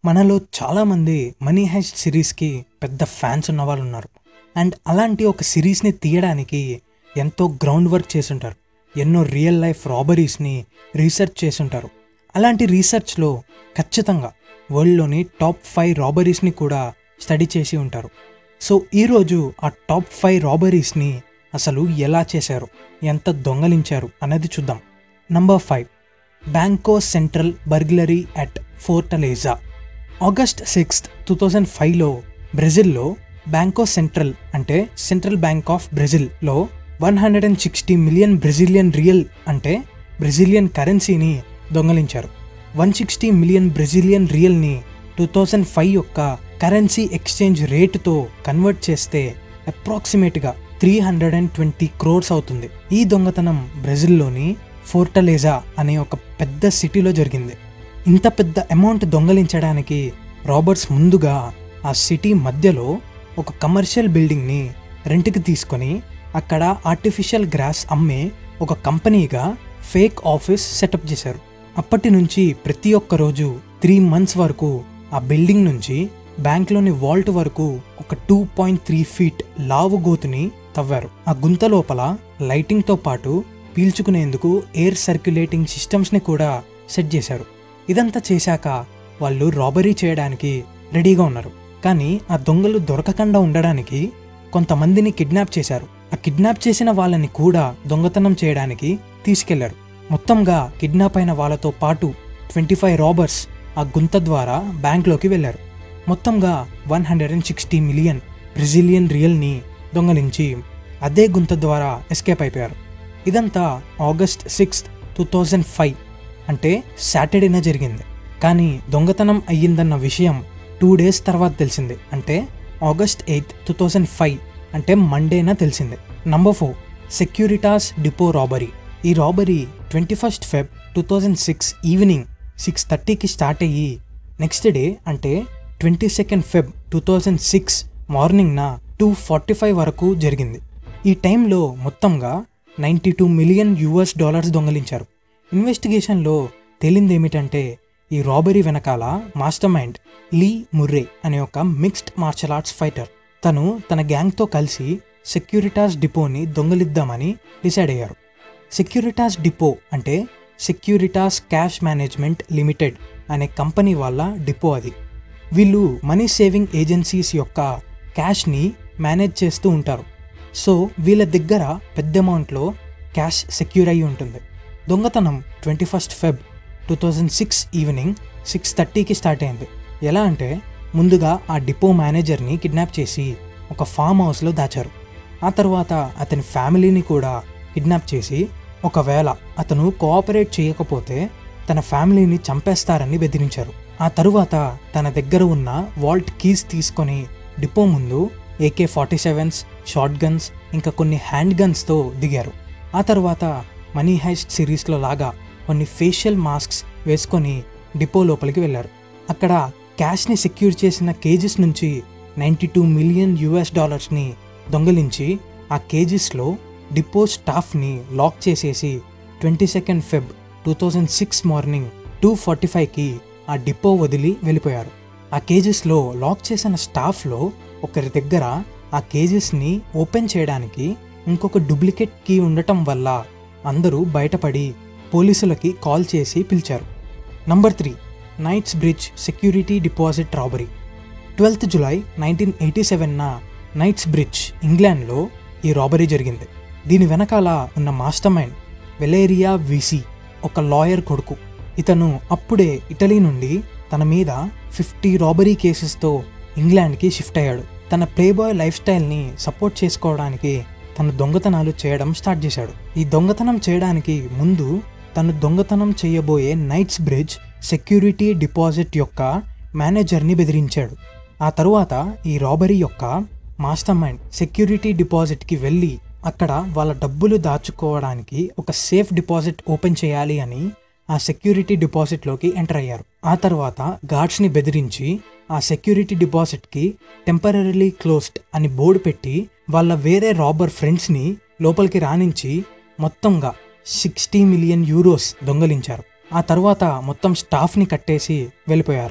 మనలో చాలామంది money heist సిరీస్కి పెద్ద ఫ్యాన్స్ ఉన్న వాళ్ళు ఉన్నారు అండ్ అలాంటి ఒక సిరీస్ని తీయడానికి ఎంతో గ్రౌండ్ వర్క్ చేసుంటారు ఎన్నో రియల్ లైఫ్ రాబరీస్ని రీసెర్చ్ చేసుంటారు అలాంటి రీసెర్చ్లో ఖచ్చితంగా వరల్డ్లోని టాప్ ఫైవ్ రాబరీస్ని కూడా స్టడీ చేసి ఉంటారు సో ఈరోజు ఆ టాప్ ఫైవ్ రాబరీస్ని అసలు ఎలా చేశారు ఎంత దొంగలించారు అనేది చూద్దాం number five Banco Central burglary at Fortaleza August sixth two thousand ఫైవ్లో బ్రెజిల్లో బ్యాంకో సెంట్రల్ అంటే సెంట్రల్ బ్యాంక్ ఆఫ్ బ్రెజిల్లో one hundred and sixty million Brazilian real అంటే బ్రెజిలియన్ కరెన్సీని దొంగలించారు వన్ సిక్స్టీ మిలియన్ బ్రెజిలియన్ రియల్ని టూ థౌజండ్ ఫైవ్ యొక్క currency exchange రేటుతో కన్వర్ట్ చేస్తే అప్రాక్సిమేట్గా three hundred and twenty crores అవుతుంది ఈ దొంగతనం బ్రెజిల్లోని ఫోర్టలేజా అనే ఒక పెద్ద సిటీలో జరిగింది ఇంత పెద్ద అమౌంట్ దొంగలించడానికి రాబర్ట్స్ ముందుగా ఆ సిటీ మధ్యలో ఒక కమర్షియల్ బిల్డింగ్ని రెంట్కి తీసుకొని అక్కడ ఆర్టిఫిషియల్ గ్రాస్ అమ్మే ఒక కంపెనీగా ఫేక్ ఆఫీస్ సెటప్ చేశారు అప్పటి నుంచి ప్రతి ఒక్క రోజు త్రీ మంత్స్ వరకు ఆ బిల్డింగ్ నుంచి బ్యాంక్లోని వాల్ట్ వరకు ఒక టూ పాయింట్ త్రీ ఫీట్ లావు గోతుని తవ్వారు ఆ గుంత లోపల లైటింగ్తో పాటు పీల్చుకునేందుకు ఎయిర్ సర్క్యులేటింగ్ సిస్టమ్స్ని కూడా సెట్ చేశారు ఇదంతా చేశాక వాళ్ళు రాబరీ చేయడానికి రెడీగా ఉన్నారు కానీ ఆ దొంగలు దొరకకుండా ఉండడానికి కొంతమందిని కిడ్నాప్ చేశారు ఆ కిడ్నాప్ చేసిన వాళ్ళని కూడా దొంగతనం చేయడానికి తీసుకెళ్లారు మొత్తంగా కిడ్నాప్ అయిన వాళ్ళతో పాటు ట్వంటీ ఫైవ్ రాబర్స్ ఆ గుంత ద్వారా బ్యాంక్లోకి వెళ్లారు మొత్తంగా one hundred and sixty million Brazilian రియల్ని దొంగలించి అదే గుంత ద్వారా ఎస్కేప్ అయిపోయారు ఇదంతా August sixth two thousand five అంటే సాటర్డేన జరిగింది కానీ దొంగతనం అయ్యిందన్న విషయం టూ డేస్ తర్వాత తెలిసింది అంటే August eighth two thousand five అంటే మండేనా తెలిసింది number four Securitas depot robbery ఈ robbery twenty first Feb two thousand six evening six థర్టీకి స్టార్ట్ అయ్యి నెక్స్ట్ డే అంటే twenty second Feb two thousand six మార్నింగ్న టూ ఫార్టీ ఫైవ్ వరకు జరిగింది ఈ టైంలో మొత్తంగా ninety two million US dollars దొంగలించారు ఇన్వెస్టిగేషన్లో తేలింది ఏమిటంటే ఈ రాబరీ వెనకాల మాస్టర్ మైండ్ లీ ముర్రే అనే ఒక మిక్స్డ్ మార్షల్ ఆర్ట్స్ ఫైటర్ తను తన గ్యాంగ్తో కలిసి సెక్యూరిటాస్ డిపోని దొంగలిద్దామని డిసైడ్ అయ్యారు సెక్యూరిటాస్ డిపో అంటే సెక్యూరిటాస్ క్యాష్ మేనేజ్మెంట్ లిమిటెడ్ అనే కంపెనీ వాళ్ళ డిపో అది వీళ్ళు మనీ సేవింగ్ ఏజెన్సీస్ యొక్క క్యాష్ని మేనేజ్ చేస్తూ ఉంటారు సో వీళ్ళ దగ్గర పెద్ద అమౌంట్లో క్యాష్ సెక్యూర్ అయి ఉంటుంది దొంగతనం twenty first Feb two thousand six evening six థర్టీకి స్టార్ట్ అయింది ఎలా అంటే ముందుగా ఆ డిపో మేనేజర్ని కిడ్నాప్ చేసి ఒక ఫామ్ హౌస్లో దాచారు ఆ తర్వాత అతని ఫ్యామిలీని కూడా కిడ్నాప్ చేసి ఒకవేళ అతను కోఆపరేట్ చేయకపోతే తన ఫ్యామిలీని చంపేస్తారని బెదిరించారు ఆ తరువాత తన దగ్గర ఉన్న వాల్ట్ కీస్ తీసుకొని డిపో ముందు AK forty sevens short guns ఇంకా కొన్ని హ్యాండ్ గన్స్తో దిగారు ఆ తర్వాత మనీ హైస్ట్ సిరీస్లో లాగా కొన్ని ఫేషియల్ మాస్క్స్ వేసుకొని డిపో లోపలికి వెళ్ళారు అక్కడ క్యాష్ని సెక్యూర్ చేసిన కేజెస్ నుంచి నైంటీ టూ మిలియన్ యుఎస్ డాలర్స్ని దొంగలించి ఆ కేజెస్లో డిపో స్టాఫ్ని లాక్ చేసేసి twenty second Feb two thousand six morning two forty ఫైవ్కి ఆ డిపో వదిలి వెళ్ళిపోయారు ఆ కేజెస్లో లాక్ చేసిన స్టాఫ్లో ఒకరి దగ్గర ఆ కేజెస్ని ఓపెన్ చేయడానికి ఇంకొక డూప్లికేట్ కీ ఉండటం వల్ల అందరూ బయటపడి పోలీసులకి కాల్ చేసి పిలిచారు number three Knightsbridge security deposit robbery twelfth July nineteen eighty సెవెన్న నైట్స్ బ్రిడ్జ్ ఇంగ్లాండ్లో ఈ రాబరీ జరిగింది దీని వెనకాల ఉన్న మాస్టర్ మైండ్ వెలేరియా విసి ఒక లాయర్ కొడుకు ఇతను అప్పుడే ఇటలీ నుండి తన మీద ఫిఫ్టీ రాబరీ కేసెస్తో ఇంగ్లాండ్కి షిఫ్ట్ అయ్యాడు తన ప్లేబాయ్ లైఫ్ స్టైల్ని సపోర్ట్ చేసుకోవడానికి తను దొంగతనాలు చేయడం స్టార్ట్ చేశాడు ఈ దొంగతనం చేయడానికి ముందు తను దొంగతనం చేయబోయే నైట్స్ బ్రిడ్జ్ సెక్యూరిటీ డిపాజిట్ యొక్క మేనేజర్ని బెదిరించాడు ఆ తరువాత ఈ రాబరీ యొక్క మాస్టర్ మైండ్ సెక్యూరిటీ డిపాజిట్కి వెళ్ళి అక్కడ వాళ్ళ డబ్బులు దాచుకోవడానికి ఒక సేఫ్ డిపాజిట్ ఓపెన్ చేయాలి అని ఆ సెక్యూరిటీ డిపాజిట్లోకి ఎంటర్ అయ్యారు ఆ తర్వాత గార్డ్స్ని బెదిరించి ఆ సెక్యూరిటీ డిపాజిట్కి టెంపరీలీ క్లోజ్డ్ అని బోర్డు పెట్టి వాళ్ళ వేరే రాబర్ ఫ్రెండ్స్ని లోపలికి రానించి మొత్తంగా సిక్స్టీ మిలియన్ యూరోస్ దొంగలించారు ఆ తర్వాత మొత్తం స్టాఫ్ని కట్టేసి వెళ్ళిపోయారు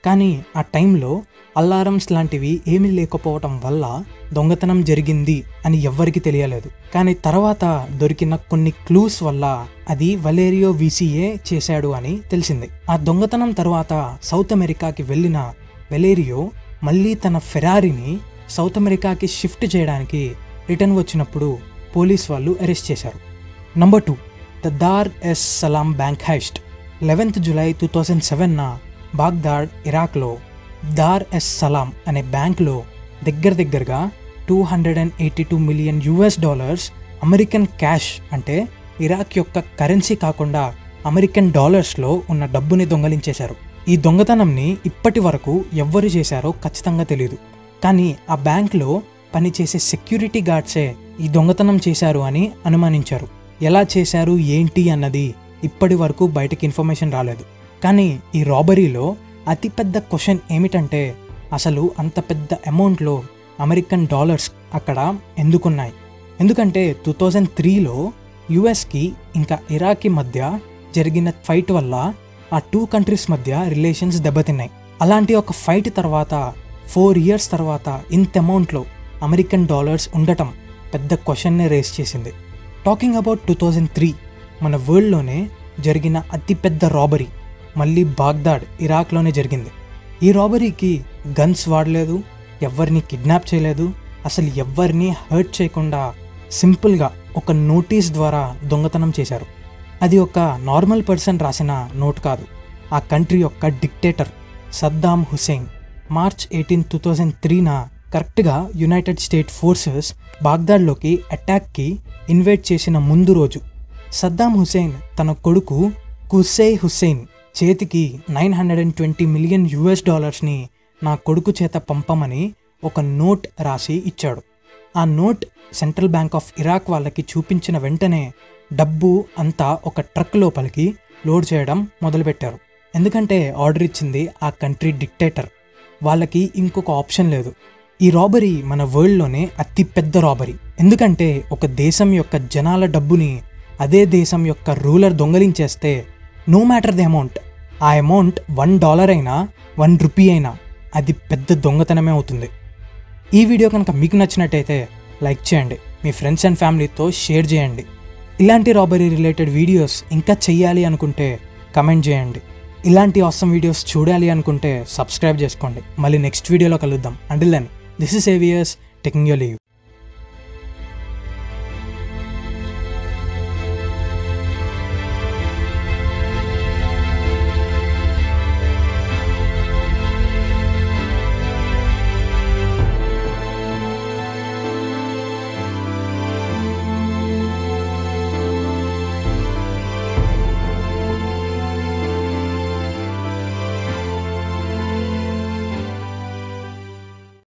కానీ ఆ టైంలో అలారమ్స్ లాంటివి ఏమీ లేకపోవటం వల్ల దొంగతనం జరిగింది అని ఎవ్వరికి తెలియలేదు కానీ తర్వాత దొరికిన కొన్ని క్లూస్ వల్ల అది వలేరియో విసిఏ చేశాడు అని తెలిసింది ఆ దొంగతనం తర్వాత సౌత్ అమెరికాకి వెళ్ళిన వెలేరియో మళ్ళీ తన ఫెరారీని సౌత్ అమెరికాకి షిఫ్ట్ చేయడానికి రిటర్న్ వచ్చినప్పుడు పోలీస్ వాళ్ళు అరెస్ట్ చేశారు number two the Dar es Salaam bank heist eleventh July two thousand సెవెన్న బాగ్దాడ్ ఇరాక్లో దార్ ఎస్ సలాం అనే బ్యాంక్లో దగ్గర దగ్గరగా two hundred and eighty two million US dollars American cash అంటే ఇరాక్ యొక్క కరెన్సీ కాకుండా అమెరికన్ డాలర్స్లో ఉన్న డబ్బుని దొంగలించేశారు ఈ దొంగతనంని ఇప్పటి వరకు ఎవ్వరు చేశారో ఖచ్చితంగా తెలియదు కానీ ఆ బ్యాంక్లో పనిచేసే సెక్యూరిటీ గార్డ్సే ఈ దొంగతనం చేశారు అని అనుమానించారు ఎలా చేశారు ఏంటి అన్నది ఇప్పటి వరకు బయటకి ఇన్ఫర్మేషన్ రాలేదు కానీ ఈ రాబరీలో అతిపెద్ద క్వశ్చన్ ఏమిటంటే అసలు అంత పెద్ద అమౌంట్లో అమెరికన్ డాలర్స్ అక్కడ ఎందుకున్నాయి ఎందుకంటే టూ థౌజండ్ త్రీలో యుఎస్కి ఇంకా ఇరాక్కి మధ్య జరిగిన ఫైట్ వల్ల ఆ టూ కంట్రీస్ మధ్య రిలేషన్స్ దెబ్బతిన్నాయి అలాంటి ఒక ఫైట్ తర్వాత ఫోర్ ఇయర్స్ తర్వాత ఇంత అమౌంట్లో అమెరికన్ డాలర్స్ ఉండటం పెద్ద క్వశ్చన్నే రేస్ చేసింది talking about two thousand three మన వరల్డ్లోనే జరిగిన అతిపెద్ద రాబరీ మళ్ళీ బాగ్దాడ్ ఇరాక్లోనే జరిగింది ఈ రాబరీకి గన్స్ వాడలేదు ఎవరిని కిడ్నాప్ చేయలేదు అసలు ఎవరిని హర్ట్ చేయకుండా సింపుల్గా ఒక నోటీస్ ద్వారా దొంగతనం చేశారు అది ఒక నార్మల్ పర్సన్ రాసిన నోట్ కాదు ఆ కంట్రీ యొక్క dictator Saddam Hussein March eighteen two thousand త్రీన కరెక్ట్గా యునైటెడ్ స్టేట్ ఫోర్సెస్ బాగ్దాడ్లోకి అటాక్కి ఇన్వైట్ చేసిన ముందు రోజు సద్దాం హుసేన్ తన కొడుకు కుసై హుసేన్ చేతికి nine hundred and twenty million US డాలర్స్ని నా కొడుకు చేత పంపమని ఒక నోట్ రాసి ఇచ్చాడు ఆ note central bank of Iraq వాళ్ళకి చూపించిన వెంటనే డబ్బు అంతా ఒక ట్రక్ లోపలికి లోడ్ చేయడం మొదలుపెట్టారు ఎందుకంటే ఆర్డర్ ఇచ్చింది ఆ కంట్రీ డిక్టేటర్ వాళ్ళకి ఇంకొక ఆప్షన్ లేదు ఈ రాబరీ మన వరల్డ్లోనే అతి పెద్ద రాబరీ ఎందుకంటే ఒక దేశం యొక్క జనాల డబ్బుని అదే దేశం యొక్క రూలర్ దొంగలించేస్తే నో మ్యాటర్ ది అమౌంట్ ఆ అమౌంట్ వన్ డాలర్ అయినా వన్ రూపీ అయినా అది పెద్ద దొంగతనమే అవుతుంది ఈ వీడియో కనుక మీకు నచ్చినట్టయితే లైక్ చేయండి మీ ఫ్రెండ్స్ అండ్ ఫ్యామిలీతో షేర్ చేయండి ఇలాంటి రాబరీ రిలేటెడ్ వీడియోస్ ఇంకా చెయ్యాలి అనుకుంటే కమెంట్ చేయండి ఇలాంటి అవసరం వీడియోస్ చూడాలి అనుకుంటే సబ్స్క్రైబ్ చేసుకోండి మళ్ళీ నెక్స్ట్ వీడియోలో కలుద్దాం until then this is Aviers taking you leave